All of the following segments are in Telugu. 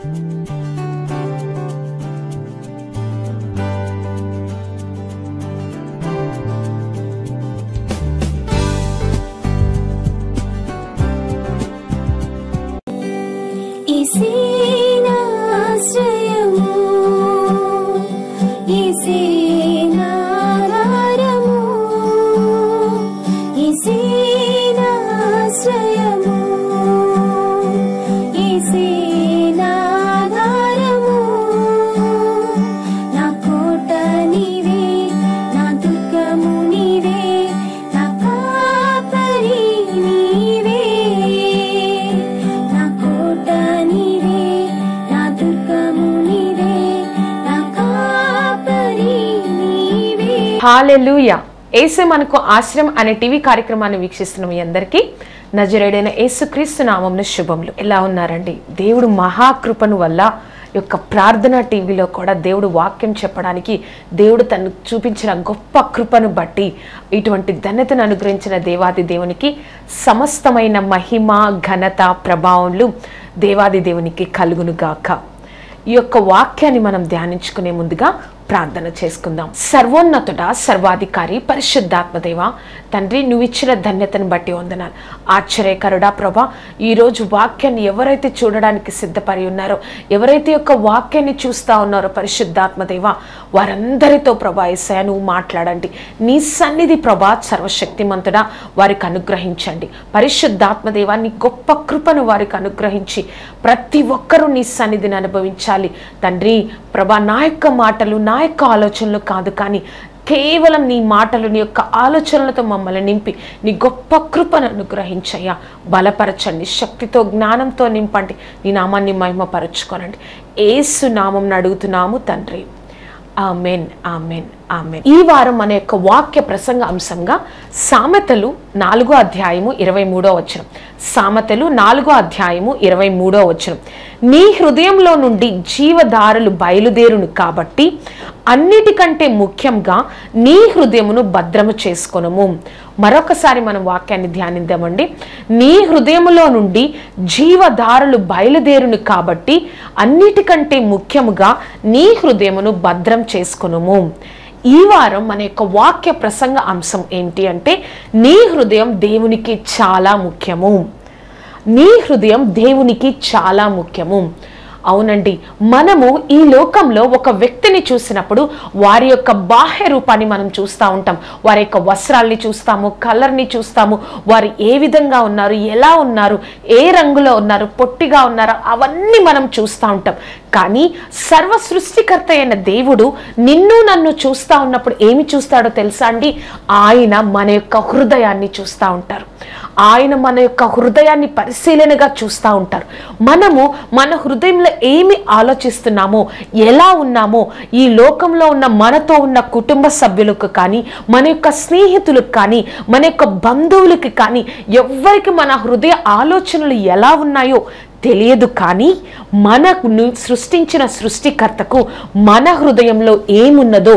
ఇసేనాశ్రయము ఇసేనాధారము ఇసేనాశ్రయము ఇసేనాధారము నా కోట నీవే నా దుర్గము నీవే నా కాపరి నీవే నా కోట నీవే నా దుర్గము నీవే నా కాపరి నీవే హాలెలూయ ఏసు మనకు ఆశ్రయం అనే టీవీ కార్యక్రమాన్ని వీక్షిస్తున్న మీ అందరికీ నజరేడైన యేసుక్రీస్తు నామంను శుభములు ఎలా ఉన్నారండి దేవుడు మహాకృపను వల్ల ఈ యొక్క ప్రార్థన టీవీలో కూడా దేవుడు వాక్యం చెప్పడానికి దేవుడు తను చూపించిన గొప్ప కృపను బట్టి ఇటువంటి ధన్యతను అనుగ్రహించిన దేవాది దేవునికి సమస్తమైన మహిమ ఘనత ప్రభావములు దేవాది దేవునికి కలుగును గాక ఈ యొక్క వాక్యాన్ని మనం ధ్యానించుకునే ముందుగా ప్రార్థన చేసుకుందాం సర్వోన్నతుడ సర్వాధికారి పరిశుద్ధాత్మదేవ తండ్రి నువ్వు ఇచ్చిన ధన్యతను బట్టి వందనాలు ఆశ్చర్యకరుడా ప్రభా ఈరోజు వాక్యాన్ని ఎవరైతే చూడడానికి సిద్ధపడి ఉన్నారో ఎవరైతే ఈ యొక్క వాక్యాన్ని చూస్తా ఉన్నారో పరిశుద్ధాత్మదేవ వారందరితో ప్రభా ఎస్ఐ నువ్వు మాట్లాడండి నీ సన్నిధి ప్రభా సర్వశక్తిమంతుడా వారికి అనుగ్రహించండి పరిశుద్ధాత్మదేవ నీ గొప్ప కృపను వారికి అనుగ్రహించి ప్రతి ఒక్కరూ నీ సన్నిధిని అనుభవించాలి తండ్రి ప్రభా నా యొక్క మాటలు నా యొక్క ఆలోచనలు కాదు కానీ కేవలం నీ మాటలు నీ యొక్క ఆలోచనలతో మమ్మల్ని నింపి నీ గొప్ప కృపను అనుగ్రహించయ్యా బలపరచండి శక్తితో జ్ఞానంతో నింపండి నీ నామాన్ని మహిమపరచుకోనండి ఏసు నామం అడుగుతున్నాము తండ్రి ఆమెన్ ఆమెన్ ఆమెన్ ఈ వారం మన యొక్క వాక్య ప్రసంగ అంశంగా సామెతలు నాలుగో అధ్యాయము ఇరవై మూడో వచనం సామెతలు నాలుగో అధ్యాయము ఇరవై మూడో వచనం నీ హృదయంలో నుండి జీవధారలు బయలుదేరును కాబట్టి అన్నిటికంటే ముఖ్యంగా నీ హృదయమును భద్రము చేసుకొనము మరొకసారి మనం వాక్యాన్ని ధ్యానిద్దామండి నీ హృదయములో నుండి జీవధారలు బయలుదేరును కాబట్టి అన్నిటికంటే ముఖ్యముగా నీ హృదయమును భద్రం చేసుకొనుము ఈ వారం మన యొక్క వాక్య ప్రసంగ అంశం ఏంటి అంటే నీ హృదయం దేవునికి చాలా ముఖ్యము నీ హృదయం దేవునికి చాలా ముఖ్యము అవునండి మనము ఈ లోకంలో ఒక వ్యక్తిని చూసినప్పుడు వారి యొక్క బాహ్య రూపాన్ని మనం చూస్తూ ఉంటాం వారి యొక్క వస్త్రాల్ని చూస్తాము కలర్ని చూస్తాము వారు ఏ విధంగా ఉన్నారు ఎలా ఉన్నారు ఏ రంగులో ఉన్నారు పొట్టిగా ఉన్నారా అవన్నీ మనం చూస్తూ ఉంటాం కానీ సర్వ సృష్టికర్త అయిన దేవుడు నిన్ను నన్ను చూస్తూ ఉన్నప్పుడు ఏమి చూస్తాడో తెలుసా అండి ఆయన మన యొక్క హృదయాన్ని చూస్తూ ఉంటారు ఆయన మన యొక్క హృదయాన్ని పరిశీలనగా చూస్తూ ఉంటారు మనము మన హృదయంలో ఏమి ఆలోచిస్తున్నామో ఎలా ఉన్నామో ఈ లోకంలో ఉన్న మనతో ఉన్న కుటుంబ సభ్యులకు కానీ మన యొక్క స్నేహితులకు కానీ మన యొక్క బంధువులకి కానీ ఎవ్వరికి మన హృదయ ఆలోచనలు ఎలా ఉన్నాయో తెలియదు కానీ మనకు ను- సృష్టించిన సృష్టికర్తకు మన హృదయంలో ఏమున్నదో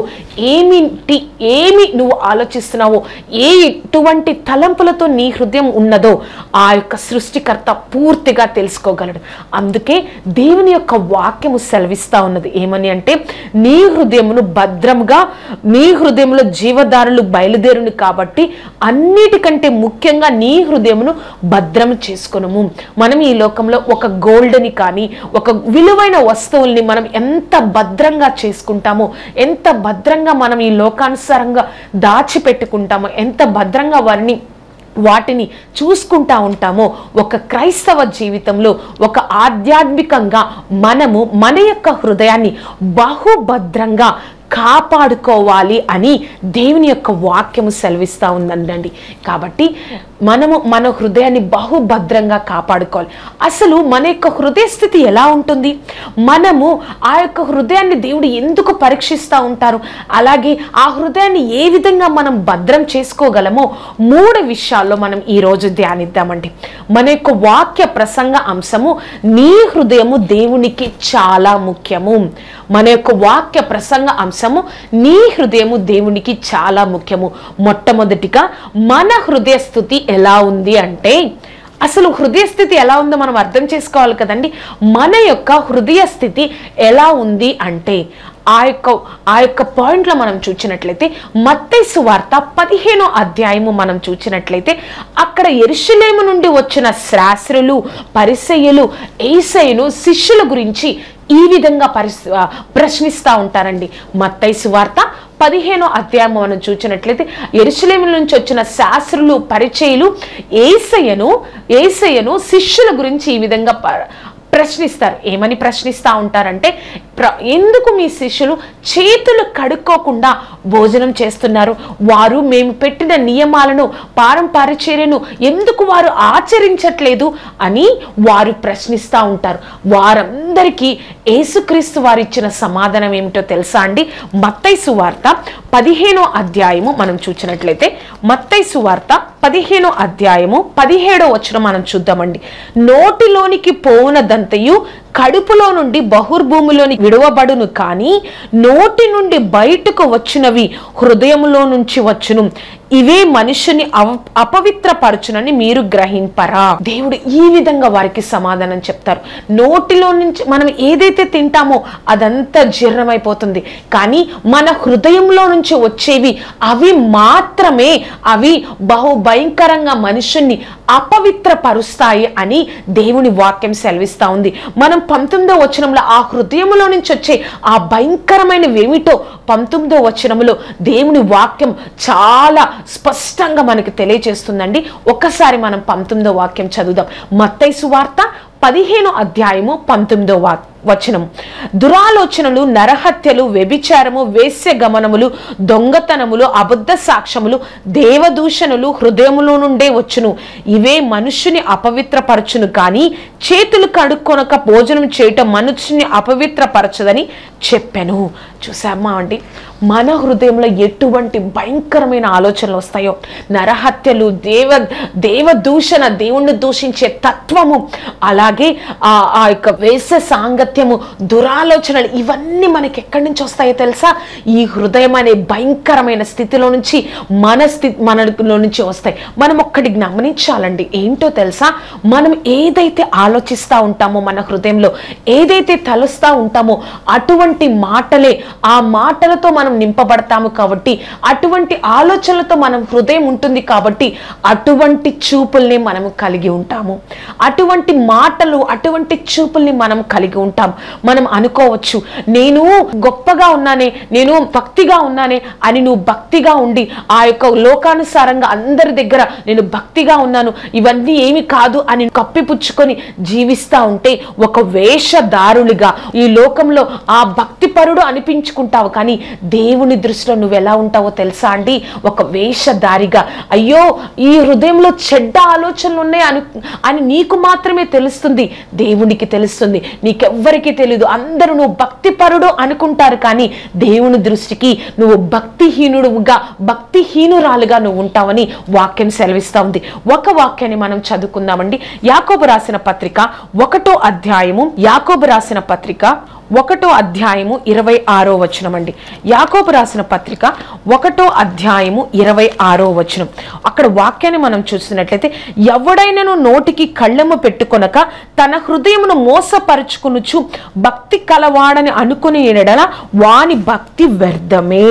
ఏమిటి ఏమి నువ్వు ఆలోచిస్తున్నావో ఏ ఎటువంటి తలంపులతో నీ హృదయం ఉన్నదో ఆ యొక్క సృష్టికర్త పూర్తిగా తెలుసుకోగలడు అందుకే దేవుని యొక్క వాక్యము సెలవిస్తా ఉన్నది ఏమని అంటే నీ హృదయమును భద్రంగా నీ హృదయంలో జీవదారులు బయలుదేరును కాబట్టి అన్నిటికంటే ముఖ్యంగా నీ హృదయమును భద్రం చేసుకొనుము మనం ఈ లోకంలో ఒక గోల్డ్ని కానీ ఒక విలువైన వస్తువుల్ని మనం ఎంత భద్రంగా చేసుకుంటామో ఎంత భద్రంగా మనం ఈ లోకానుసారంగా దాచిపెట్టుకుంటామో ఎంత భద్రంగా వారిని వాటిని చూసుకుంటా ఉంటామో ఒక క్రైస్తవ జీవితంలో ఒక ఆధ్యాత్మికంగా మనము మన యొక్క హృదయాన్ని బహుభద్రంగా కాపాడుకోవాలి అని దేవుని యొక్క వాక్యము సెలవిస్తూ ఉందండి కాబట్టి మనము మన హృదయాన్ని బహుభద్రంగా కాపాడుకోవాలి అసలు మన యొక్క హృదయ స్థితి ఎలా ఉంటుంది మనము ఆ యొక్క హృదయాన్ని దేవుడు ఎందుకు పరీక్షిస్తూ ఉంటారు అలాగే ఆ హృదయాన్ని ఏ విధంగా మనం భద్రం చేసుకోగలమో మూడు విషయాల్లో మనం ఈరోజు ధ్యానిద్దామండి మన యొక్క వాక్య ప్రసంగ అంశము నీ హృదయము దేవునికి చాలా ముఖ్యము మన యొక్క వాక్య ప్రసంగ అంశము నీ హృదయము దేవునికి చాలా ముఖ్యము మొట్టమొదటిగా మన హృదయ స్థుతి ఎలా ఉంది అంటే అసలు హృదయ స్థితి ఎలా ఉందో మనం అర్థం చేసుకోవాలి కదండి మన యొక్క హృదయ స్థితి ఎలా ఉంది అంటే ఆ యొక్క ఆ యొక్క పాయింట్లో మనం చూసినట్లయితే మత్తైసు వార్త పదిహేనో అధ్యాయము మనం చూసినట్లయితే అక్కడ ఎరుషలేము నుండి వచ్చిన శాస్త్రులు పరిసయ్యులు ఏసయ్యను శిష్యుల గురించి ఈ విధంగా పరిస్ ఆ, ప్రశ్నిస్తూ ఉంటారండి మత్తైసు వార్త పదిహేనో అధ్యాయం మనం చూసినట్లయితే ఎరుసలేము నుంచి వచ్చిన శాస్త్రులు పరిచయులు ఏసయ్యను ఏసయ్యను శిష్యుల గురించి ఈ విధంగా ప- ప్రశ్నిస్తారు ఏమని ప్రశ్నిస్తూ ఉంటారంటే ప్ర ఎందుకు మీ శిష్యులు చేతులు కడుక్కోకుండా భోజనం చేస్తున్నారు వారు మేము పెట్టిన నియమాలను పారంపరిచర్యను ఎందుకు వారు ఆచరించట్లేదు అని వారు ప్రశ్నిస్తూ ఉంటారు వారందరికీ యేసుక్రీస్తు వారు ఇచ్చిన సమాధానం ఏమిటో తెలుసా అండి మత్తైసు వార్త పదిహేనో అధ్యాయము మనం చూసినట్లయితే మత్తైసు వార్త పదిహేనో అధ్యాయము పదిహేడో వచనం మనం చూద్దామండి నోటిలోనికి పోవునదంతయు కడుపులో నుండి బహుర్భూమిలోని విడవబడును కానీ నోటి నుండి బయటకు వచ్చినవి హృదయములో నుంచి వచ్చును ఇవే మనుషుని అవ- అపవిత్రపరచునని మీరు గ్రహింపరా దేవుడు ఈ విధంగా వారికి సమాధానం చెప్తారు నోటిలో నుంచి మనం ఏదైతే తింటామో అదంతా జీర్ణమైపోతుంది కానీ మన హృదయంలో నుంచి వచ్చేవి అవి మాత్రమే అవి బహు భయంకరంగా మనుషుణ్ణి అపవిత్రపరుస్తాయి అని దేవుని వాక్యం సెలవిస్తా ఉంది మనం పంతొమ్మిదో వచనంలో ఆ హృదయంలో నుంచి వచ్చే ఆ భయంకరమైనవి ఏమిటో పంతొమ్మిదో వచనంలో దేవుని వాక్యం చాలా స్పష్టంగా మనకి తెలియజేస్తుందండి ఒక్కసారి మనం పంతొమ్మిదో వాక్యం చదువుదాం మత్తైసు వార్త పదిహేను అధ్యాయము పంతొమ్మిదో వా వచనం దురాలోచనలు నరహత్యలు వ్యభిచారము వేశ్య గమనములు దొంగతనములు అబద్ధ సాక్ష్యములు దేవదూషణలు హృదయములో నుండే వచ్చును ఇవే మనుష్యుని అపవిత్రపరచును కానీ చేతులు కడుక్కొనక భోజనం చేయటం మనుష్యుని అపవిత్రపరచదని చెప్పాను చూసామా అండి మన హృదయంలో ఎటువంటి భయంకరమైన ఆలోచనలు వస్తాయో నరహత్యలు దేవ దేవదూషణ దేవుణ్ణి దూషించే తత్వము అలాగే ఆ ఆ యొక్క వేస సాంగత్యము దురాలోచనలు ఇవన్నీ మనకి ఎక్కడి నుంచి వస్తాయో తెలుసా ఈ హృదయం అనే భయంకరమైన స్థితిలో నుంచి మన స్థితి మనలో నుంచి వస్తాయి మనం ఒక్కటి గమనించాలండి ఏంటో తెలుసా మనం ఏదైతే ఆలోచిస్తూ ఉంటామో మన హృదయంలో ఏదైతే తలుస్తూ ఉంటామో అటువంటి మాటలే ఆ మాటలతో మనం నింపబడతాము కాబట్టి అటువంటి ఆలోచనలతో మనం హృదయం ఉంటుంది కాబట్టి అటువంటి చూపుల్ని మనము కలిగి ఉంటాము అటువంటి మాటలు అటువంటి చూపుల్ని మనం కలిగి ఉంటాం మనం అనుకోవచ్చు నేను గొప్పగా ఉన్నానే నేను భక్తిగా ఉన్నానే అని నువ్వు భక్తిగా ఉండి ఆ యొక్క లోకానుసారంగా అందరి దగ్గర నేను భక్తిగా ఉన్నాను ఇవన్నీ ఏమి కాదు అని కప్పిపుచ్చుకొని జీవిస్తా ఉంటే ఒక వేషధారులుగా ఈ లోకంలో ఆ భక్తిపరుడు అనిపించుకుంటావు కానీ దేవుని దృష్టిలో నువ్వు ఎలా ఉంటావో తెలుసా అండి ఒక వేషధారిగా అయ్యో ఈ హృదయంలో చెడ్డ ఆలోచనలు ఉన్నాయి అను అని నీకు మాత్రమే తెలుస్తుంది దేవునికి తెలుస్తుంది నీకెవ్వరికీ తెలియదు అందరూ నువ్వు భక్తిపరుడు అనుకుంటారు కానీ దేవుని దృష్టికి నువ్వు భక్తిహీనుడుగా భక్తిహీనురాలుగా నువ్వు ఉంటావని వాక్యం సెలవిస్తా ఉంది ఒక వాక్యాన్ని మనం చదువుకుందామండి యాకోబు రాసిన పత్రిక ఒకటో అధ్యాయము యాకోబు రాసిన పత్రిక ఒకటో అధ్యాయము ఇరవై ఆరో వచనం అండి యాకోబు రాసిన పత్రిక ఒకటో అధ్యాయము ఇరవై ఆరో వచనం అక్కడ వాక్యాన్ని మనం చూసినట్లయితే ఎవడైనను నోటికి కళ్ళెము పెట్టుకొనక తన హృదయమును మోసపరుచుకునుచు భక్తి కలవాడని అనుకుని ఎడల వాని భక్తి వ్యర్థమే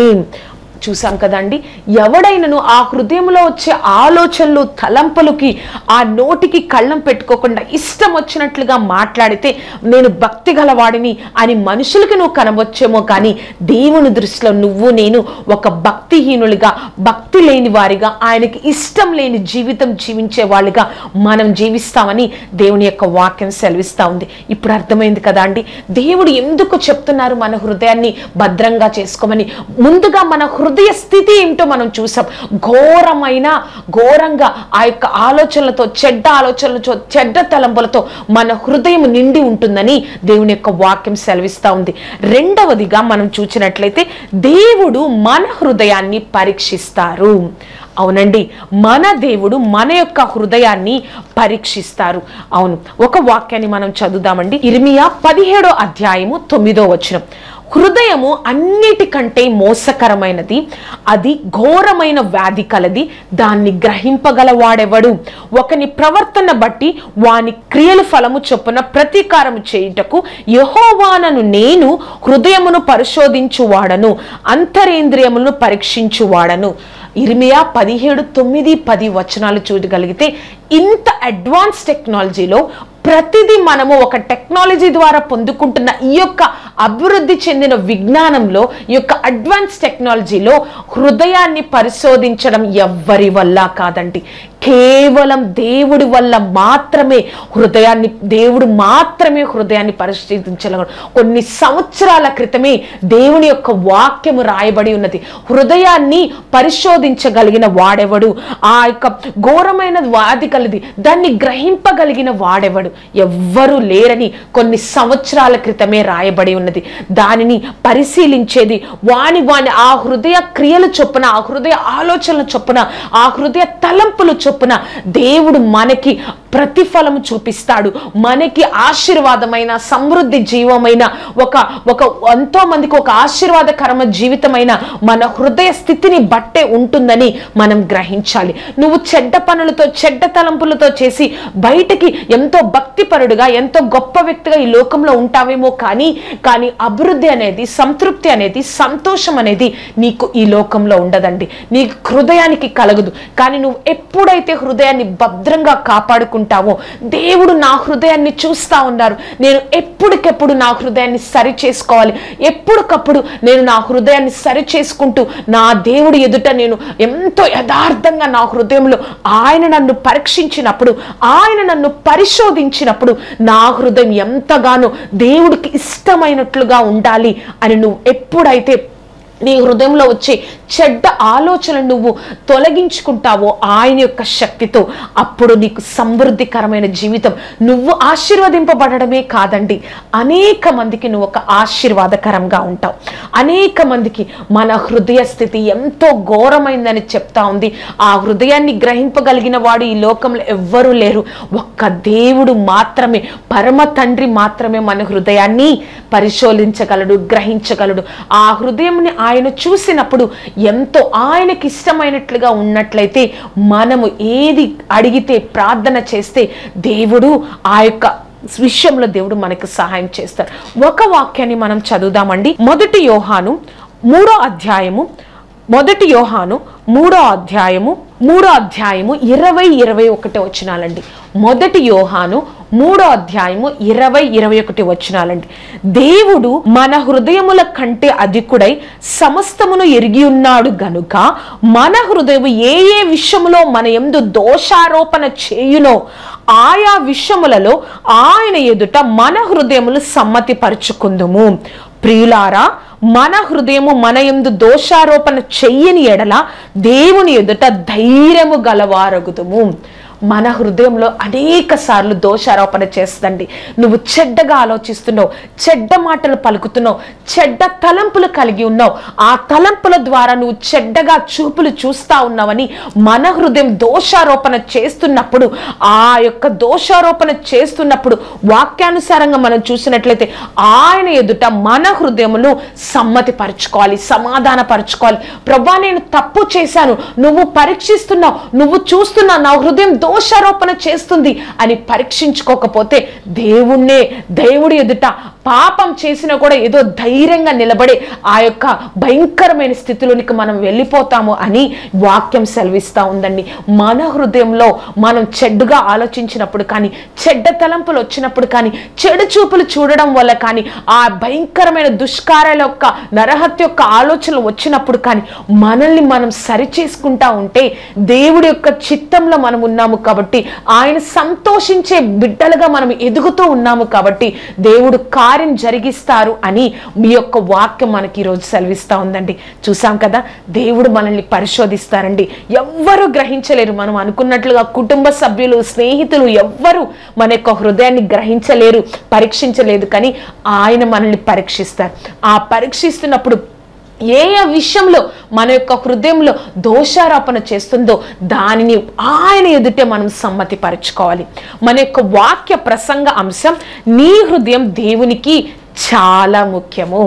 చూసాం కదండి ఎవడైనను ఆ హృదయంలో వచ్చే ఆలోచనలు తలంపులకి ఆ నోటికి కళ్ళం పెట్టుకోకుండా ఇష్టం వచ్చినట్లుగా మాట్లాడితే నేను భక్తి గలవాడిని అని మనుషులకి నువ్వు కనవచ్చేమో కానీ దేవుని దృష్టిలో నువ్వు నేను ఒక భక్తిహీనులుగా భక్తి లేని వారిగా ఆయనకి ఇష్టం లేని జీవితం జీవించే వాళ్ళుగా మనం జీవిస్తామని దేవుని యొక్క వాక్యం సెలవిస్తా ఉంది ఇప్పుడు అర్థమైంది కదా అండి దేవుడు ఎందుకు చెప్తున్నారు మన హృదయాన్ని భద్రంగా చేసుకోమని ముందుగా మన హృదయ స్థితి ఏమిటో మనం చూసాం ఘోరమైన ఘోరంగా ఆ యొక్క ఆలోచనలతో చెడ్డ ఆలోచనలతో చెడ్డ తలంపులతో మన హృదయం నిండి ఉంటుందని దేవుని యొక్క వాక్యం సెలవిస్తా ఉంది రెండవదిగా మనం చూసినట్లయితే దేవుడు మన హృదయాన్ని పరీక్షిస్తారు అవునండి మన దేవుడు మన యొక్క హృదయాన్ని పరీక్షిస్తారు అవును ఒక వాక్యాన్ని మనం చదువుదామండి ఇర్మియా పదిహేడో అధ్యాయము తొమ్మిదో వచనం హృదయము అన్నిటికంటే మోసకరమైనది అది ఘోరమైన వ్యాధి కలది దాన్ని గ్రహింపగల వాడెవడు ఒకని ప్రవర్తన బట్టి వాని క్రియలు ఫలము చొప్పున ప్రతీకారము చేయుటకు యహోవానను నేను హృదయమును పరిశోధించువాడను అంతరేంద్రియములను పరీక్షించువాడను ఇర్మియా పదిహేడు తొమ్మిది పది వచనాలు చూడగలిగితే ఇంత అడ్వాన్స్ టెక్నాలజీలో ప్రతిదీ మనము ఒక టెక్నాలజీ ద్వారా పొందుకుంటున్న ఈ యొక్క అభివృద్ధి చెందిన విజ్ఞానంలో ఈ యొక్క అడ్వాన్స్ టెక్నాలజీలో హృదయాన్ని పరిశోధించడం ఎవ్వరి వల్ల కాదండి కేవలం దేవుడి వల్ల మాత్రమే హృదయాన్ని దేవుడు మాత్రమే హృదయాన్ని పరిశీలించగలడు కొన్ని సంవత్సరాల క్రితమే దేవుని యొక్క వాక్యము రాయబడి ఉన్నది హృదయాన్ని పరిశోధించగలిగిన వాడెవడు ఆ యొక్క ఘోరమైన వ్యాధి కలిది దాన్ని గ్రహింపగలిగిన వాడెవడు ఎవ్వరూ లేరని కొన్ని సంవత్సరాల క్రితమే రాయబడి ఉన్నది దానిని పరిశీలించేది వాని వాని ఆ హృదయ క్రియలు చొప్పున ఆ హృదయ ఆలోచనల చొప్పున ఆ హృదయ తలంపుల చొప్పున దేవుడు మనకి ప్రతిఫలము చూపిస్తాడు మనకి ఆశీర్వాదమైన సమృద్ధి జీవమైన ఒక ఒక ఎంతో మందికి ఒక ఆశీర్వాదకరమ జీవితమైన మన హృదయ స్థితిని బట్టే ఉంటుందని మనం గ్రహించాలి నువ్వు చెడ్డ పనులతో చెడ్డ తలంపులతో చేసి బయటికి ఎంతో భక్తిపరుడుగా ఎంతో గొప్ప వ్యక్తిగా ఈ లోకంలో ఉంటావేమో కానీ కానీ అభివృద్ధి అనేది సంతృప్తి అనేది సంతోషం అనేది నీకు ఈ లోకంలో ఉండదండి నీ హృదయానికి కలగదు కానీ నువ్వు ఎప్పుడైతే హృదయాన్ని భద్రంగా కాపాడుకుంటావో దేవుడు నా హృదయాన్ని చూస్తా ఉన్నారు నేను ఎప్పటికెప్పుడు నా హృదయాన్ని సరి చేసుకోవాలి ఎప్పటికప్పుడు నేను నా హృదయాన్ని సరి చేసుకుంటూ నా దేవుడి ఎదుట నేను ఎంతో యథార్థంగా నా హృదయంలో ఆయన నన్ను పరీక్షించినప్పుడు ఆయన నన్ను పరిశోధించినప్పుడు నా హృదయం ఎంతగానో దేవుడికి ఇష్టమైనట్లుగా ఉండాలి అని నువ్వు ఎప్పుడైతే నీ హృదయంలో వచ్చే చెడ్డ ఆలోచన నువ్వు తొలగించుకుంటావో ఆయన యొక్క శక్తితో అప్పుడు నీకు సమృద్ధికరమైన జీవితం నువ్వు ఆశీర్వదింపబడమే కాదండి అనేక మందికి నువ్వు ఒక ఆశీర్వాదకరంగా ఉంటావు అనేక మందికి మన హృదయ స్థితి ఎంతో ఘోరమైందని చెప్తా ఉంది ఆ హృదయాన్ని గ్రహింపగలిగిన వాడు ఈ లోకంలో ఎవ్వరూ లేరు ఒక్క దేవుడు మాత్రమే పరమ తండ్రి మాత్రమే మన హృదయాన్ని పరిశోధించగలడు గ్రహించగలడు ఆ హృదయంని ఆయన చూసినప్పుడు ఎంతో ఆయనకి ఇష్టమైనట్లుగా ఉన్నట్లయితే మనము ఏది అడిగితే ప్రార్థన చేస్తే దేవుడు ఆ యొక్క విషయంలో దేవుడు మనకు సహాయం చేస్తాడు ఒక వాక్యాన్ని మనం చదువుదామండి మొదటి యోహాను మూడో అధ్యాయము మొదటి యోహాను మూడో అధ్యాయము మూడో అధ్యాయము ఇరవై ఇరవై ఒకటి వచనాలండి మొదటి యోహాను మూడో అధ్యాయము ఇరవై ఇరవై ఒకటి వచనాలండి దేవుడు మన హృదయముల కంటే అధికుడై సమస్తమును ఎరిగి ఉన్నాడు గనుక మన హృదయం ఏ ఏ విషయములో మన ఎందు దోషారోపణ చేయునో ఆయా విషయములలో ఆయన ఎదుట మన హృదయములు సమ్మతి పరుచుకుందుము ప్రియులారా మన హృదయము మన ఎందు దోషారోపణ చెయ్యని ఎడల దేవుని ఎదుట ధైర్యము గలవారగుదుము మన హృదయంలో అనేక సార్లు దోషారోపణ చేస్తుందండి నువ్వు చెడ్డగా ఆలోచిస్తున్నావు చెడ్డ మాటలు పలుకుతున్నావు చెడ్డ తలంపులు కలిగి ఉన్నావు ఆ తలంపుల ద్వారా నువ్వు చెడ్డగా చూపులు చూస్తా ఉన్నావని మన హృదయం దోషారోపణ చేస్తున్నప్పుడు ఆ యొక్క దోషారోపణ చేస్తున్నప్పుడు వాక్యానుసారంగా మనం చూసినట్లయితే ఆయన ఎదుట మన హృదయమును సమ్మతి పరుచుకోవాలి సమాధాన పరుచుకోవాలి ప్రభా నేను తప్పు చేశాను నువ్వు పరీక్షిస్తున్నావు నువ్వు చూస్తున్నావు నా హృదయం దోషారోపణ చేస్తుంది అని పరీక్షించుకోకపోతే దేవుణ్ణే దేవుడి ఎదుట పాపం చేసినా కూడా ఏదో ధైర్యంగా నిలబడే ఆ యొక్క భయంకరమైన స్థితిలోనికి మనం వెళ్ళిపోతాము అని వాక్యం సెలవిస్తూ ఉందండి మన హృదయంలో మనం చెడ్డుగా ఆలోచించినప్పుడు కానీ చెడ్డ తలంపులు వచ్చినప్పుడు కానీ చెడు చూపులు చూడడం వల్ల కానీ ఆ భయంకరమైన దుష్కారాల యొక్క నరహత్య యొక్క ఆలోచనలు వచ్చినప్పుడు కానీ మనల్ని మనం సరి చేసుకుంటా ఉంటే దేవుడి యొక్క చిత్తంలో మనం ఉన్నాము కాబట్టి ఆయన సంతోషించే బిడ్డలుగా మనం ఎదుగుతూ ఉన్నాము కాబట్టి దేవుడు కార్యం జరిగిస్తారు అని మీ యొక్క వాక్యం మనకి ఈరోజు సెలవిస్తా ఉందండి చూసాం కదా దేవుడు మనల్ని పరిశోధిస్తారండి ఎవ్వరు గ్రహించలేరు మనం అనుకున్నట్లుగా కుటుంబ సభ్యులు స్నేహితులు ఎవ్వరు మన యొక్క హృదయాన్ని గ్రహించలేరు పరీక్షించలేదు కానీ ఆయన మనల్ని పరీక్షిస్తారు ఆ పరీక్షిస్తున్నప్పుడు ఏ ఏ విషయంలో మన యొక్క హృదయంలో దోషారోపణ చేస్తుందో దానిని ఆయన ఎదుటే మనం సమ్మతి పరచుకోవాలి మన యొక్క వాక్య ప్రసంగ అంశం నీ హృదయం దేవునికి చాలా ముఖ్యము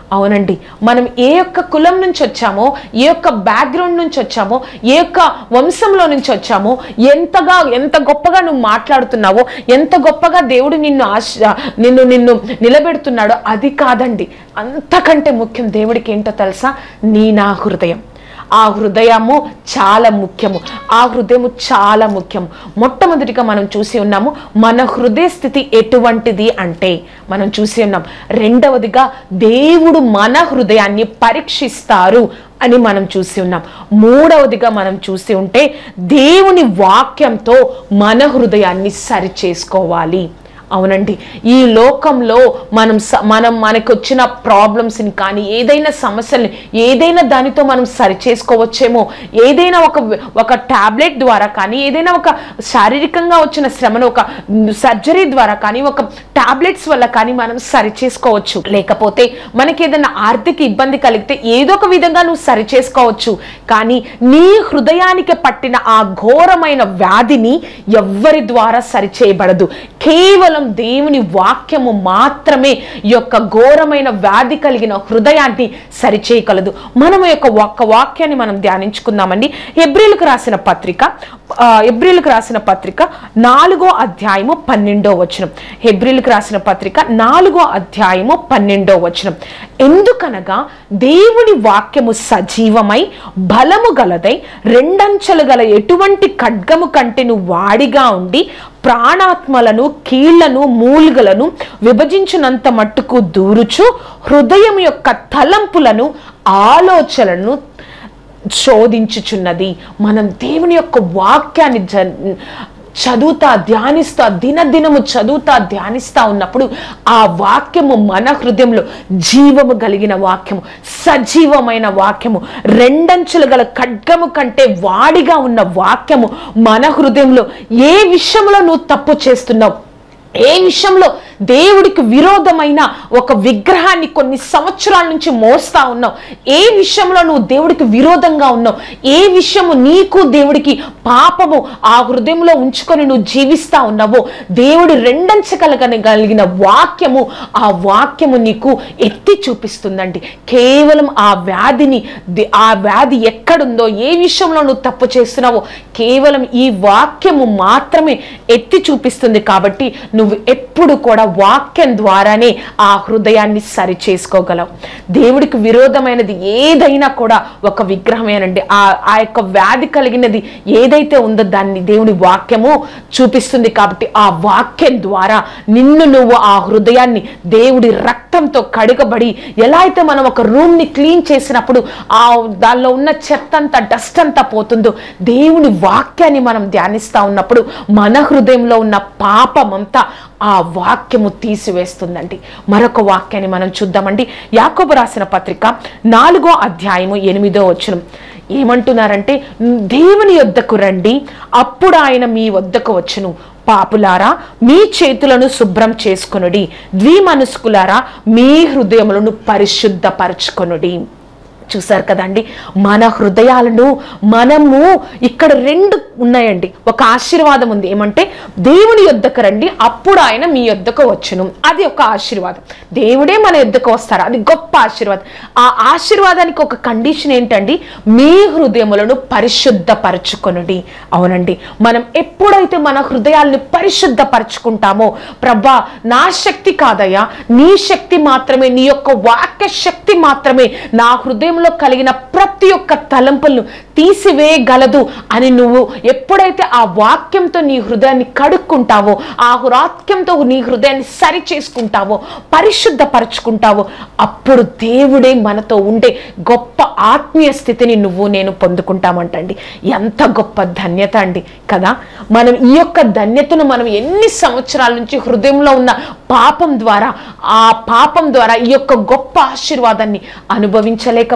అవునండి మనం ఏ యొక్క కులం నుంచి వచ్చామో ఏ యొక్క బ్యాక్గ్రౌండ్ నుంచి వచ్చామో ఏ యొక్క వంశంలో నుంచి వచ్చామో ఎంతగా ఎంత గొప్పగా నువ్వు మాట్లాడుతున్నావో ఎంత గొప్పగా దేవుడు నిన్ను ఆశ నిన్ను నిన్ను నిలబెడుతున్నాడో అది కాదండి అంతకంటే ముఖ్యం దేవుడికి ఏంటో తెలుసా నీ నా హృదయం ఆ హృదయము చాలా ముఖ్యము ఆ హృదయము చాలా ముఖ్యము మొట్టమొదటిగా మనం చూసి ఉన్నాము మన హృదయ స్థితి ఎటువంటిది అంటే మనం చూసి ఉన్నాం రెండవదిగా దేవుడు మన హృదయాన్ని పరీక్షిస్తారు అని మనం చూసి ఉన్నాం మూడవదిగా మనం చూసి ఉంటే దేవుని వాక్యంతో మన హృదయాన్ని సరి చేసుకోవాలి అవునండి ఈ లోకంలో మనం స- మనం మనకు వచ్చిన ప్రాబ్లమ్స్ని కానీ ఏదైనా సమస్యల్ని ఏదైనా దానితో మనం సరి చేసుకోవచ్చేమో ఏదైనా ఒక ఒక టాబ్లెట్ ద్వారా కానీ ఏదైనా ఒక శారీరకంగా వచ్చిన శ్రమను ఒక సర్జరీ ద్వారా కానీ ఒక టాబ్లెట్స్ వల్ల కానీ మనం సరి చేసుకోవచ్చు లేకపోతే మనకి ఏదైనా ఆర్థిక ఇబ్బంది కలిగితే ఏదో ఒక విధంగా నువ్వు సరి చేసుకోవచ్చు కానీ నీ హృదయానికి పట్టిన ఆ ఘోరమైన వ్యాధిని ఎవ్వరి ద్వారా సరి చేయబడదు కేవలం దేవుని వాక్యము మాత్రమే ఈ యొక్క ఘోరమైన వ్యాధి కలిగిన హృదయాన్ని సరిచేయగలదు మనం ఈ యొక్క ఒక్క వాక్యాన్ని మనం ధ్యానించుకుందామండి ఎబ్రిల్కు రాసిన పత్రిక ఆ, ఎబ్రిల్కు రాసిన పత్రిక నాలుగో అధ్యాయము పన్నెండో వచనం హెబ్రిల్కు రాసిన పత్రిక నాలుగో అధ్యాయము పన్నెండో వచనం ఎందుకనగా దేవుని వాక్యము సజీవమై బలము గలదై రెండంచెలు గల ఎటువంటి ఖడ్గము కంటెను వాడిగా ఉండి ప్రాణాత్మలను కీళ్లను మూలుగలను విభజించినంత మట్టుకు దూరుచు హృదయం యొక్క తలంపులను ఆలోచనలను శోధించుచున్నది మనం దేవుని యొక్క వాక్యాన్ని జ చదువుతా ధ్యానిస్తా దినదినము చదువుతా ధ్యానిస్తా ఉన్నప్పుడు ఆ వాక్యము మన హృదయంలో జీవము కలిగిన వాక్యము సజీవమైన వాక్యము రెండంచులు గల ఖడ్గము కంటే వాడిగా ఉన్న వాక్యము మన హృదయంలో ఏ విషయంలో నువ్వు తప్పు చేస్తున్నావు ఏ విషయంలో దేవుడికి విరోధమైన ఒక విగ్రహాన్ని కొన్ని సంవత్సరాల నుంచి మోస్తా ఉన్నావు ఏ విషయంలో నువ్వు దేవుడికి విరోధంగా ఉన్నావు ఏ విషయము నీకు దేవుడికి పాపము ఆ హృదయంలో ఉంచుకొని నువ్వు జీవిస్తా ఉన్నావో దేవుడు రెండంచగలగని కలిగిన వాక్యము ఆ వాక్యము నీకు ఎత్తి చూపిస్తుందండి కేవలం ఆ వ్యాధిని ది- ఆ వ్యాధి ఎక్కడుందో ఏ విషయంలో నువ్వు తప్పు చేస్తున్నావో కేవలం ఈ వాక్యము మాత్రమే ఎత్తి చూపిస్తుంది కాబట్టి నువ్వు ఎప్పుడు కూడా వాక్యం ద్వారానే ఆ హృదయాన్ని సరి చేసుకోగలవు దేవుడికి విరోధమైనది ఏదైనా కూడా ఒక విగ్రహమేనండి ఆ ఆ యొక్క వ్యాధి కలిగినది ఏదైతే ఉందో దాన్ని దేవుని వాక్యము చూపిస్తుంది కాబట్టి ఆ వాక్యం ద్వారా నిన్ను నువ్వు ఆ హృదయాన్ని దేవుడి రక్తంతో కడుగబడి ఎలా అయితే మనం ఒక రూమ్ ని క్లీన్ చేసినప్పుడు ఆ దానిలో ఉన్న చెత్త అంతా డస్ట్ అంతా పోతుందో దేవుని వాక్యాన్ని మనం ధ్యానిస్తా ఉన్నప్పుడు మన హృదయంలో ఉన్న పాపమంతా ఆ వాక్యము తీసివేస్తుందండి మరొక వాక్యాన్ని మనం చూద్దామండి యాకోబు రాసిన పత్రిక నాలుగో అధ్యాయము ఎనిమిదో వచనం ఏమంటున్నారంటే దేవుని యొద్దకు రండి అప్పుడు ఆయన మీ వద్దకు వచ్చును పాపులారా మీ చేతులను శుభ్రం చేసుకొనుడి ద్విమనస్కులారా మీ హృదయములను పరిశుద్ధపరచుకొనుడి చూసారు కదండి మన హృదయాలను మనము ఇక్కడ రెండు ఉన్నాయండి ఒక ఆశీర్వాదం ఉంది ఏమంటే దేవుని యొద్దకు రండి అప్పుడు ఆయన మీ యొద్దకు వచ్చును అది ఒక ఆశీర్వాదం దేవుడే మన యొద్దకు వస్తారు అది గొప్ప ఆశీర్వాదం ఆ ఆశీర్వాదానికి ఒక కండిషన్ ఏంటండి మీ హృదయములను పరిశుద్ధపరచుకొనుడి అవునండి మనం ఎప్పుడైతే మన హృదయాల్ని పరిశుద్ధపరచుకుంటామో ప్రభా నా శక్తి కాదయ్యా నీ శక్తి మాత్రమే నీ యొక్క వాక్య శక్తి మాత్రమే నా హృదయంలో కలిగిన ప్రతి ఒక్క తలంపులను తీసివేయగలదు అని నువ్వు ఎప్పుడైతే ఆ వాక్యంతో నీ హృదయాన్ని కడుక్కుంటావో ఆ వాక్యంతో నీ హృదయాన్ని సరి చేసుకుంటావో పరిశుద్ధపరచుకుంటావో అప్పుడు దేవుడే మనతో ఉండే గొప్ప ఆత్మీయ స్థితిని నువ్వు నేను పొందుకుంటామంటండి ఎంత గొప్ప ధన్యత అండి కదా మనం ఈ యొక్క ధన్యతను మనం ఎన్ని సంవత్సరాల నుంచి హృదయంలో ఉన్న పాపం ద్వారా ఆ పాపం ద్వారా ఈ యొక్క గొప్ప ఆశీర్వాదాన్ని అనుభవించలేకపో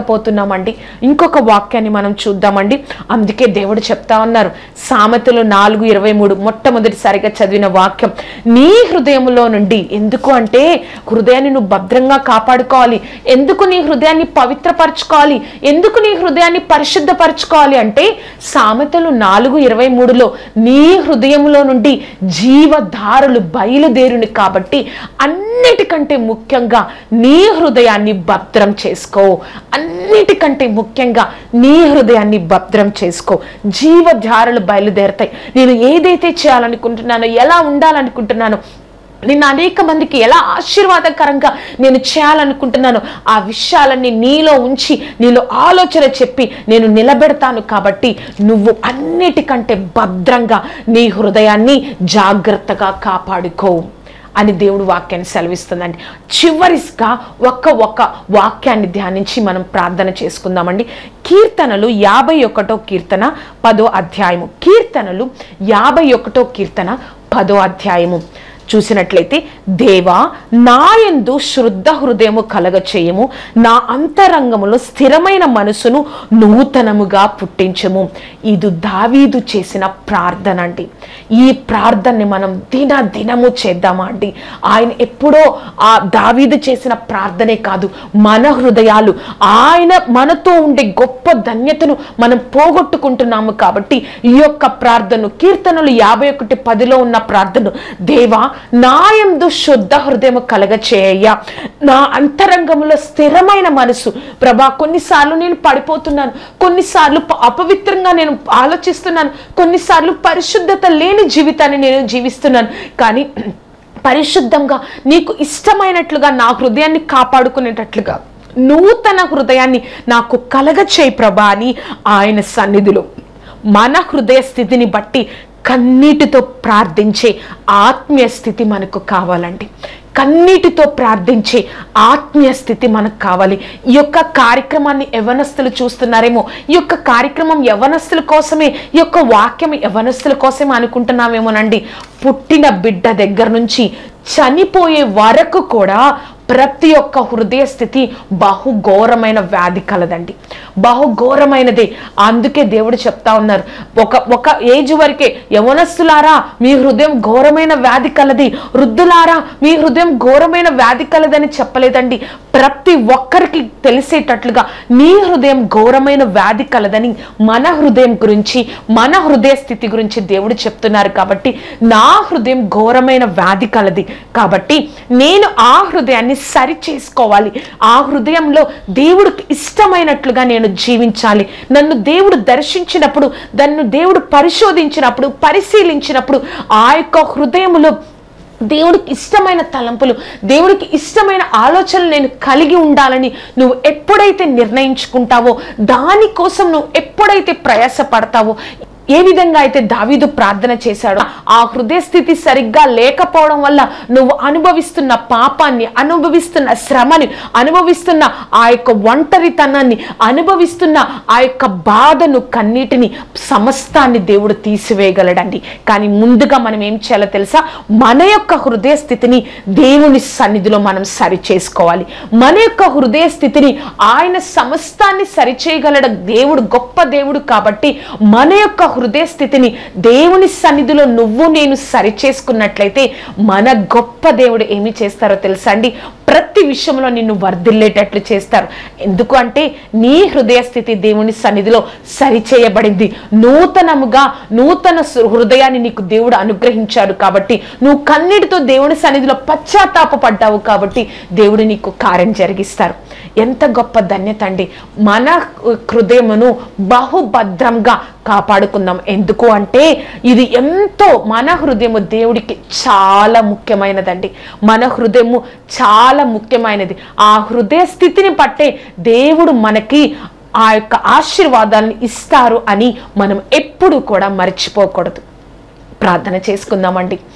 నష్టపోతున్నామండి ఇంకొక వాక్యాన్ని మనం చూద్దామండి అందుకే దేవుడు చెప్తా ఉన్నారు సామెతలు నాలుగు ఇరవై మూడు మొట్టమొదటిసారిగా చదివిన వాక్యం నీ హృదయంలో నుండి ఎందుకు అంటే హృదయాన్ని నువ్వు భద్రంగా కాపాడుకోవాలి ఎందుకు నీ హృదయాన్ని పవిత్రపరచుకోవాలి ఎందుకు నీ హృదయాన్ని పరిశుద్ధపరచుకోవాలి అంటే సామెతలు నాలుగు ఇరవై మూడులో నీ హృదయంలో నుండి జీవధారులు బయలుదేరుని కాబట్టి అన్నిటికంటే ముఖ్యంగా నీ హృదయాన్ని భద్రం చేసుకో అన్నిటికంటే ముఖ్యంగా నీ హృదయాన్ని భద్రం చేసుకో జీవధారలు బయలుదేరుతాయి నేను ఏదైతే చేయాలనుకుంటున్నానో ఎలా ఉండాలనుకుంటున్నానో నిన్న అనేక మందికి ఎలా ఆశీర్వాదకరంగా నేను చేయాలనుకుంటున్నానో ఆ విషయాలన్నీ నీలో ఉంచి నీలో ఆలోచన చెప్పి నేను నిలబెడతాను కాబట్టి నువ్వు అన్నిటికంటే భద్రంగా నీ హృదయాన్ని జాగ్రత్తగా కాపాడుకో అని దేవుడు వాక్యాన్ని సెలవిస్తుందండి చివరిగా ఒక్క ఒక్క వాక్యాన్ని ధ్యానించి మనం ప్రార్థన చేసుకుందామండి కీర్తనలు యాభై ఒకటో కీర్తన పదో అధ్యాయము కీర్తనలు యాభై ఒకటో కీర్తన పదో అధ్యాయము చూసినట్లయితే దేవా నాయందు శుద్ధ హృదయము కలగ చేయము నా అంతరంగములో స్థిరమైన మనసును నూతనముగా పుట్టించము ఇది దావీదు చేసిన ప్రార్థన అండి ఈ ప్రార్థనని మనం దిన దినము చేద్దామా అండి ఆయన ఎప్పుడో ఆ దావీదు చేసిన ప్రార్థనే కాదు మన హృదయాలు ఆయన మనతో ఉండే గొప్ప ధన్యతను మనం పోగొట్టుకుంటున్నాము కాబట్టి ఈ యొక్క ప్రార్థన కీర్తనలు యాభై ఒకటి పదిలో ఉన్న ప్రార్థన దేవా నాయందు శుద్ధ హృదయము కలగ చేయ నా అంతరంగంలో స్థిరమైన మనసు ప్రభా కొన్నిసార్లు నేను పడిపోతున్నాను కొన్నిసార్లు ప- అపవిత్రంగా నేను ఆలోచిస్తున్నాను కొన్నిసార్లు పరిశుద్ధత లేని జీవితాన్ని నేను జీవిస్తున్నాను కానీ పరిశుద్ధంగా నీకు ఇష్టమైనట్లుగా నా హృదయాన్ని కాపాడుకునేటట్లుగా నూతన హృదయాన్ని నాకు కలగ చేయి ప్రభా అని ఆయన సన్నిధిలో మన హృదయ స్థితిని బట్టి కన్నీటితో ప్రార్థించే ఆత్మీయ స్థితి మనకు కావాలండి కన్నీటితో ప్రార్థించే ఆత్మీయ స్థితి మనకు కావాలి ఈ యొక్క కార్యక్రమాన్ని యవనస్తులు చూస్తున్నారేమో ఈ యొక్క కార్యక్రమం యవనస్తుల కోసమే ఈ యొక్క వాక్యం యవనస్తుల కోసమే అనుకుంటున్నామేమోనండి పుట్టిన బిడ్డ దగ్గర నుంచి చనిపోయే వరకు కూడా ప్రతి ఒక్క హృదయ స్థితి బహుఘోరమైన వ్యాధి కలదండి బహుఘోరమైనదే అందుకే దేవుడు చెప్తా ఉన్నారు ఒక ఒక ఏజ్ వరకే యవనస్తులారా మీ హృదయం ఘోరమైన వ్యాధి కలది వృద్ధులారా మీ హృదయం ఘోరమైన వ్యాధి కలదని చెప్పలేదండి ప్రతి ఒక్కరికి తెలిసేటట్లుగా నీ హృదయం ఘోరమైన వ్యాధి కలదని మన హృదయం గురించి మన హృదయ స్థితి గురించి దేవుడు చెప్తున్నారు కాబట్టి నా హృదయం ఘోరమైన వ్యాధి కలది కాబట్టి నేను ఆ హృదయాన్ని సరి చేసుకోవాలి ఆ హృదయంలో దేవుడికి ఇష్టమైనట్లుగా నేను జీవించాలి నన్ను దేవుడు దర్శించినప్పుడు నన్ను దేవుడు పరిశోధించినప్పుడు పరిశీలించినప్పుడు ఆ యొక్క హృదయములో దేవుడికి ఇష్టమైన తలంపులు దేవుడికి ఇష్టమైన ఆలోచనలు నేను కలిగి ఉండాలని నువ్వు ఎప్పుడైతే నిర్ణయించుకుంటావో దానికోసం నువ్వు ఎప్పుడైతే ప్రయాసపడతావో ఏ విధంగా అయితే దావీదు ప్రార్థన చేశాడో ఆ హృదయ స్థితి సరిగ్గా లేకపోవడం వల్ల నువ్వు అనుభవిస్తున్న పాపాన్ని అనుభవిస్తున్న శ్రమని అనుభవిస్తున్న ఆ యొక్క ఒంటరితనాన్ని అనుభవిస్తున్న ఆ యొక్క బాధను కన్నీటిని సమస్తాన్ని దేవుడు తీసివేయగలడండి కానీ ముందుగా మనం ఏం చేయాలో తెలుసా మన యొక్క హృదయ స్థితిని దేవుని సన్నిధిలో మనం సరి చేసుకోవాలి మన యొక్క హృదయ స్థితిని ఆయన సమస్తాన్ని సరిచేయగలడ దేవుడు గొప్ప దేవుడు కాబట్టి మన యొక్క హృదయ స్థితిని దేవుని సన్నిధిలో నువ్వు నేను సరి చేసుకున్నట్లయితే మన గొప్ప దేవుడు ఏమి చేస్తారో తెలుసా అండి ప్రతి విషయంలో నిన్ను వర్ధిల్లేటట్లు చేస్తారు ఎందుకు అంటే నీ హృదయ స్థితి దేవుని సన్నిధిలో సరిచేయబడింది నూతనముగా నూతన సు- హృదయాన్ని నీకు దేవుడు అనుగ్రహించాడు కాబట్టి నువ్వు కన్నీటితో దేవుని సన్నిధిలో పశ్చాత్తాపపడ్డావు కాబట్టి దేవుడు నీకు కార్యం జరిగిస్తారు ఎంత గొప్ప ధన్యత అండి మన హృదయమును బహుభద్రంగా కాపాడుకుందాం ఎందుకు అంటే ఇది ఎంతో మన హృదయము దేవుడికి చాలా ముఖ్యమైనదండి మన హృదయము చాలా ముఖ్యమైనది ఆ హృదయ స్థితిని పట్టే దేవుడు మనకి ఆ యొక్క ఆశీర్వాదాలను ఇస్తారు అని మనం ఎప్పుడు కూడా మర్చిపోకూడదు ప్రార్థన చేసుకుందామండి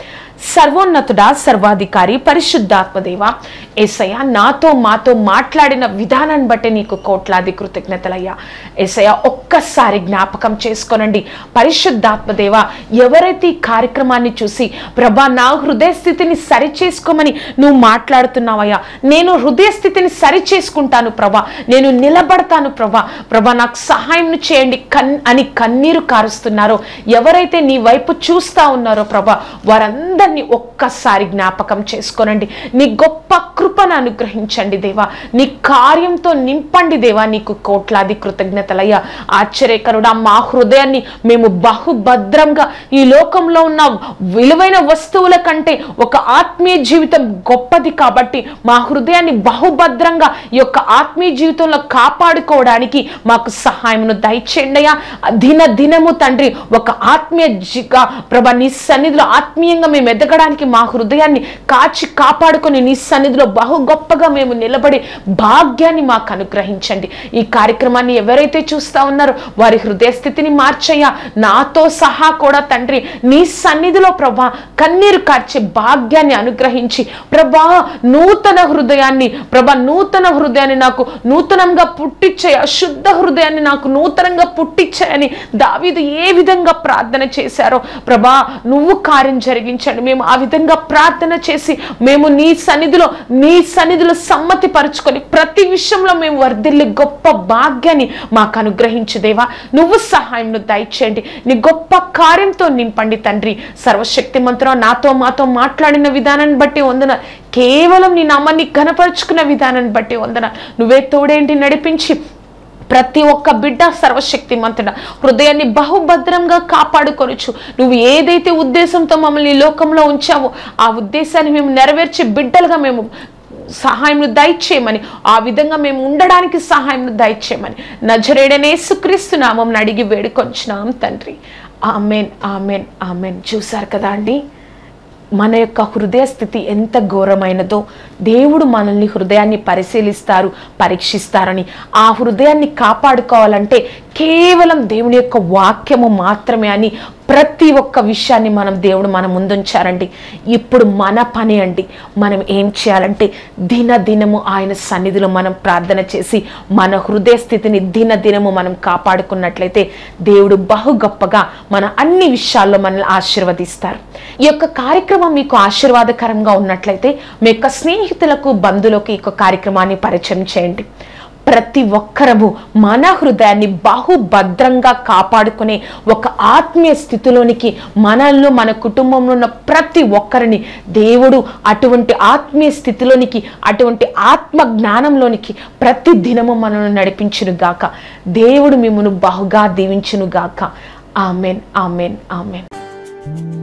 సర్వోన్నతుడా సర్వాధికారి పరిశుద్ధాత్మదేవ ఏసయ్య నాతో మాతో మాట్లాడిన విధానాన్ని బట్టి నీకు కోట్లాది కృతజ్ఞతలయ్యా ఏసయ్య ఒక్కసారి జ్ఞాపకం చేసుకోనండి పరిశుద్ధాత్మదేవ ఎవరైతే ఈ కార్యక్రమాన్ని చూసి ప్రభా నా హృదయ స్థితిని సరి చేసుకోమని నువ్వు మాట్లాడుతున్నావయ్యా నేను హృదయ స్థితిని సరి చేసుకుంటాను ప్రభా నేను నిలబడతాను ప్రభా ప్రభా నాకు సహాయం చేయండి కన్ అని కన్నీరు కారుస్తున్నారో ఎవరైతే నీ వైపు చూస్తా ఉన్నారో ప్రభా వారందరినీ ఒక్కసారి జ్ఞాపకం చేసుకోనండి నీ గొప్ప కృపను అనుగ్రహించండి దేవా నీ కార్యంతో నింపండి దేవా నీకు కోట్లాది కృతజ్ఞతలయ్యా ఆశ్చర్యకరుడా మా హృదయాన్ని మేము బహుభద్రంగా ఈ లోకంలో ఉన్న విలువైన వస్తువుల కంటే ఒక ఆత్మీయ జీవితం గొప్పది కాబట్టి మా హృదయాన్ని బహుభద్రంగా ఈ యొక్క ఆత్మీయ జీవితంలో కాపాడుకోవడానికి మాకు సహాయమును దయచేయండి అయ్యా దిన దినము తండ్రి ఒక ఆత్మీయ జిగా ప్రభా నీ సన్నిధిలో ఆత్మీయంగా మేము ఎదగడానికి మా హృదయాన్ని కాచి కాపాడుకొని నీ సన్నిధిలో బహు గొప్పగా మేము నిలబడి భాగ్యాన్ని మాకు అనుగ్రహించండి ఈ కార్యక్రమాన్ని ఎవరైతే చూస్తా ఉన్నారో వారి హృదయ స్థితిని మార్చయ్యా నాతో సహా కూడా తండ్రి నీ సన్నిధిలో ప్రభా కన్నీరు కార్చే భాగ్యాన్ని అనుగ్రహించి ప్రభా నూతన హృదయాన్ని ప్రభా నూతన హృదయాన్ని నాకు నూతనంగా పుట్టించే శుద్ధ హృదయాన్ని నాకు నూతనంగా పుట్టించాయని దావీదు ఏ విధంగా ప్రార్థన చేశారో ప్రభా నువ్వు కార్యం జరిగించండి మేము ఆ విధంగా ప్రార్థన చేసి మేము నీ సన్నిధిలో నీ సన్నిధిలో సమ్మతి పరుచుకొని ప్రతి విషయంలో మేము వర్ధిల్లి గొప్ప భాగ్యాన్ని మాకు అనుగ్రహించు దేవా నువ్వు సహాయం దయచేయండి నీ గొప్ప కార్యంతో నింపండి తండ్రి సర్వశక్తి మంత్రం నాతో మాతో మాట్లాడిన విధానాన్ని బట్టి వందన కేవలం నీ నామాన్ని ఘనపరుచుకున్న విధానాన్ని బట్టి వందన నువ్వే తోడేంటి నడిపించి ప్రతి ఒక్క బిడ్డ సర్వశక్తి మంతుడ హృదయాన్ని బహుభద్రంగా కాపాడుకొనొచ్చు నువ్వు ఏదైతే ఉద్దేశంతో మమ్మల్ని ఈ లోకంలో ఉంచావో ఆ ఉద్దేశాన్ని మేము నెరవేర్చే బిడ్డలుగా మేము సహాయం దయచేయమని ఆ విధంగా మేము ఉండడానికి సహాయం దయచేయమని నజరేడనే సుక్రీస్తు నామం అడిగి వేడుకొంచున్నాం తండ్రి ఆమెన్ ఆమెన్ ఆమెన్ చూసారు కదా అండి మన యొక్క హృదయ స్థితి ఎంత ఘోరమైనదో దేవుడు మనల్ని హృదయాన్ని పరిశీలిస్తారు పరీక్షిస్తారని ఆ హృదయాన్ని కాపాడుకోవాలంటే కేవలం దేవుని యొక్క వాక్యము మాత్రమే అని ప్రతి ఒక్క విషయాన్ని మనం దేవుడు మన ముందుంచారండి ఇప్పుడు మన పని అండి మనం ఏం చేయాలంటే దిన దినము ఆయన సన్నిధిలో మనం ప్రార్థన చేసి మన హృదయ స్థితిని దిన దినము మనం కాపాడుకున్నట్లయితే దేవుడు బహు గొప్పగా మన అన్ని విషయాల్లో మనల్ని ఆశీర్వదిస్తారు ఈ యొక్క కార్యక్రమం మీకు ఆశీర్వాదకరంగా ఉన్నట్లయితే మీ యొక్క స్నేహితులకు బంధువులకు ఈ యొక్క కార్యక్రమాన్ని పరిచయం చేయండి ప్రతి ఒక్కరము మన హృదయాన్ని బహుభద్రంగా కాపాడుకునే ఒక ఆత్మీయ స్థితిలోనికి మనల్లో మన కుటుంబంలో ఉన్న ప్రతి ఒక్కరిని దేవుడు అటువంటి ఆత్మీయ స్థితిలోనికి అటువంటి ఆత్మ జ్ఞానంలోనికి ప్రతి దినము మనల్ని నడిపించును గాక దేవుడు మిమ్మను బహుగా దీవించును గాక ఆమెన్ ఆమెన్ ఆమెన్